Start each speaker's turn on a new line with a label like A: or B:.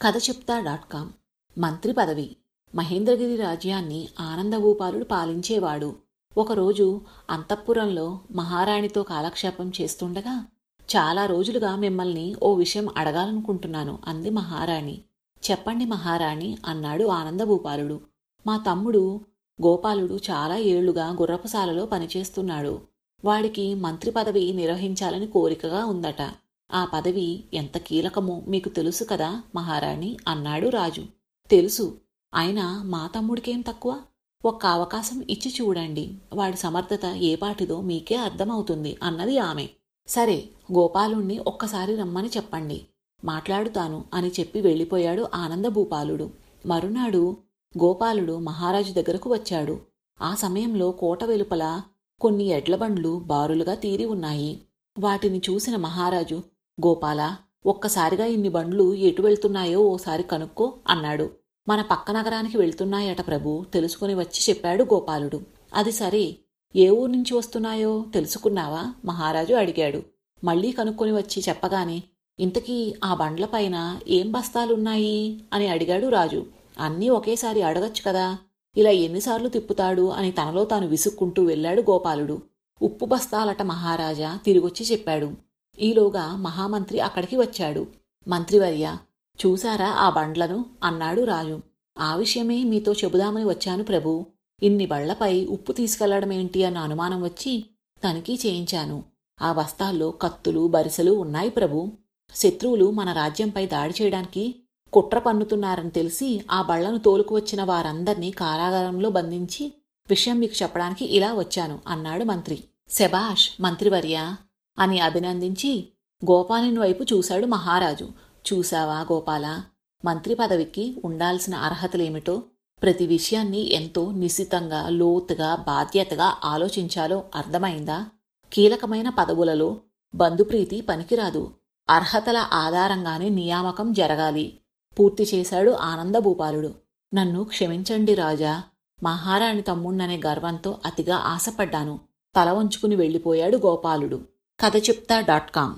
A: కథ చెప్తా dot com మంత్రి పదవి మహేంద్రగిరి రాజ్యాన్ని ఆనందభూపాలుడు పాలించేవాడు ఒకరోజు అంతఃపురంలో మహారాణితో కాలక్షేపం చేస్తుండగా చాలా రోజులుగా మిమ్మల్ని ఓ విషయం అడగాలనుకుంటున్నాను అంది మహారాణి చెప్పండి మహారాణి అన్నాడు ఆనందభూపాలుడు మా తమ్ముడు గోపాలుడు చాలా ఏళ్లుగా గుర్రపుశాలలో పనిచేస్తున్నాడు వాడికి మంత్రి పదవి నిర్వహించాలని కోరికగా ఉందట ఆ పదవి ఎంత కీలకమో మీకు తెలుసు కదా మహారాణి అన్నాడు రాజు తెలుసు అయినా మా తమ్ముడికేం తక్కువ ఒక్క అవకాశం ఇచ్చి చూడండి వాడి సమర్థత ఏ పాటిదో మీకే అర్థమవుతుంది అన్నది ఆమె సరే గోపాలుణ్ణి ఒక్కసారి రమ్మని చెప్పండి మాట్లాడుతాను అని చెప్పి వెళ్ళిపోయాడు ఆనందభూపాలుడు మరునాడు గోపాలుడు మహారాజు దగ్గరకు వచ్చాడు ఆ సమయంలో కోట వెలుపల కొన్ని ఎడ్లబండ్లు బారులుగా తీరి ఉన్నాయి వాటిని చూసిన మహారాజు గోపాల ఒక్కసారిగా ఇన్ని బండ్లు ఎటు వెళ్తున్నాయో ఓసారి కనుక్కో అన్నాడు మన పక్క నగరానికి వెళ్తున్నాయట ప్రభు తెలుసుకుని వచ్చి చెప్పాడు గోపాలుడు అది సరే ఏ ఊరు నుంచి వస్తున్నాయో తెలుసుకున్నావా మహారాజు అడిగాడు మళ్ళీ కనుక్కొని వచ్చి చెప్పగానే ఇంతకీ ఆ బండ్లపైన ఏం బస్తాలున్నాయి అని అడిగాడు రాజు అన్నీ ఒకేసారి అడగచ్చు కదా ఇలా ఎన్నిసార్లు తిప్పుతాడు అని తనలో తాను విసుక్కుంటూ వెళ్ళాడు గోపాలుడు ఉప్పు బస్తాలట మహారాజా తిరిగొచ్చి చెప్పాడు ఈలోగా మహామంత్రి అక్కడికి వచ్చాడు మంత్రివర్య చూశారా ఆ బండ్లను అన్నాడు రాజు ఆ విషయమే మీతో చెబుదామని వచ్చాను ప్రభు ఇన్ని బళ్లపై ఉప్పు తీసుకెళ్లడమేంటి అన్న అనుమానం వచ్చి తనిఖీ చేయించాను ఆ బస్తాల్లో కత్తులు బరిసెలు ఉన్నాయి ప్రభు శత్రువులు మన రాజ్యంపై దాడి చేయడానికి కుట్ర పన్నుతున్నారని తెలిసి ఆ బళ్లను తోలుకు వచ్చిన వారందర్నీ కారాగారంలో బంధించి విషయం మీకు చెప్పడానికి ఇలా వచ్చాను అన్నాడు మంత్రి శబాష్ మంత్రివర్య అని అభినందించి గోపాలుని వైపు చూశాడు మహారాజు చూశావా గోపాల మంత్రి పదవికి ఉండాల్సిన అర్హతలేమిటో ప్రతి విషయాన్ని ఎంతో నిశితంగా లోతుగా బాధ్యతగా ఆలోచించాలో అర్థమైందా కీలకమైన పదవులలో బంధుప్రీతి పనికిరాదు అర్హతల ఆధారంగానే నియామకం జరగాలి పూర్తి చేశాడు ఆనందభూపాలుడు నన్ను క్షమించండి రాజా మహారాణి తమ్ముణ్ణనే గర్వంతో అతిగా ఆశపడ్డాను తల వంచుకుని వెళ్ళిపోయాడు గోపాలుడు కథ చెప్తా డాట్ కామ్